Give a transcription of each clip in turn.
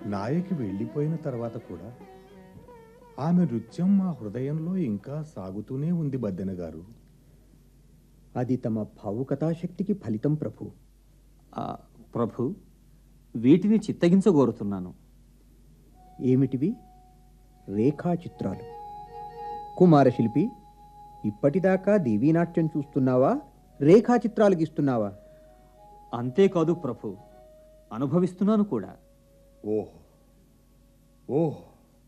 నాయకి వెళ్ళిపోయిన తర్వాత కూడా ఆమె నృత్యం మా హృదయంలో ఇంకా సాగుతూనే ఉంది బద్దెన గారు అది తమ భావుకథాశక్తికి ఫలితం ప్రభు ఆ, ప్రభు వీటిని చిత్తగించగోరుతున్నాను ఏమిటివి రేఖాచిత్రాలు కుమారశిల్పి ఇప్పటిదాకా దేవీనాట్యం చూస్తున్నావా రేఖాచిత్రాలు గీస్తున్నావా అంతేకాదు ప్రభు అనుభవిస్తున్నాను కూడా ఓహో ఓహో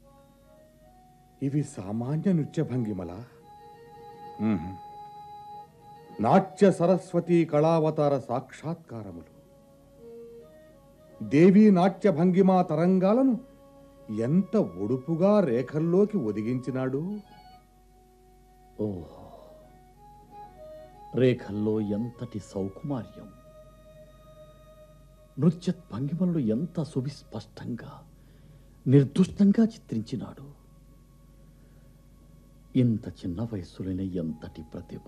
ఇవి సామాన్య నృత్య భంగిమలా మ్మ్. నాట్య సరస్వతి కళావతార సాక్షాత్కారములు దేవీ నాట్య భంగిమా తరంగాలను ఎంత ఒడుపుగా రేఖల్లోకి ఒదిగించినాడు ఓహో రేఖల్లో ఎంతటి సౌకుమార్యం నృత్య భంగిమలను ఎంత సువిస్పష్టంగా నిర్దుష్టంగా చిత్రించినాడు ఇంత చిన్న వయస్సులోనే ఎంతటి ప్రతిభ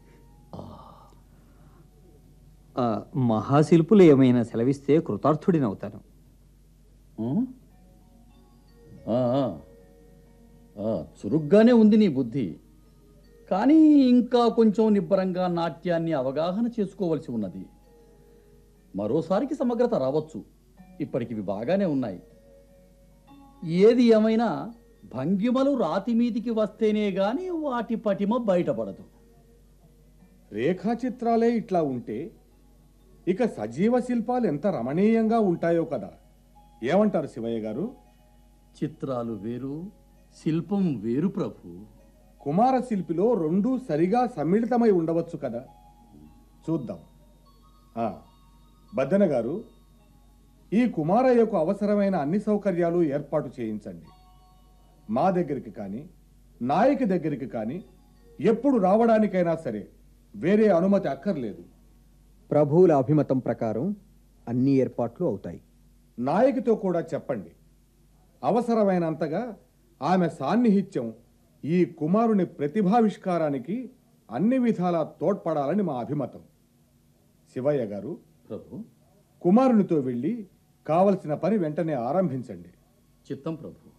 ఆ, మహాశిల్పులు ఏమైనా సెలవిస్తే కృతార్థుడినవుతాను ఆ? ఆ, ఆ. ఆ, చురుగ్గానే ఉంది నీ బుద్ధి కానీ ఇంకా కొంచెం నిబ్బరంగా నాట్యాన్ని అవగాహన చేసుకోవలసి ఉన్నది మరోసారికి సమగ్రత రావచ్చు ఇప్పటికివి బాగానే ఉన్నాయి ఏది ఏమైనా భంగిమలు రాతి మీదికి వస్తేనే గాని వాటి పటిమ బయటపడదు రేఖాచిత్రాలే ఇట్లా ఉంటే ఇక సజీవ శిల్పాలు ఎంత రమణీయంగా ఉంటాయో కదా ఏమంటారు శివయ్య గారు చిత్రాలు వేరు శిల్పం వేరు ప్రభు కుమార శిల్పిలో రెండూ సరిగా సమ్మిళితమై ఉండవచ్చు కదా చూద్దాం ఆ, బద్దెన గారు ఈ కుమారయ్యకు అవసరమైన అన్ని సౌకర్యాలు ఏర్పాటు చేయించండి మా దగ్గరికి కానీ నాయకి దగ్గరికి కానీ ఎప్పుడు రావడానికైనా సరే వేరే అనుమతి అక్కర్లేదు ప్రభువుల అభిమతం ప్రకారం అన్ని ఏర్పాట్లు అవుతాయి నాయకితో కూడా చెప్పండి అవసరమైనంతగా ఆమె సాన్నిహిత్యం ఈ కుమారుని ప్రతిభావిష్కారానికి అన్ని విధాలా తోడ్పడాలని మా అభిమతం శివయ్య గారు ప్రభు కుమారునితో వెళ్ళి కావలసిన పని వెంటనే ఆరంభించండి చిత్తం ప్రభు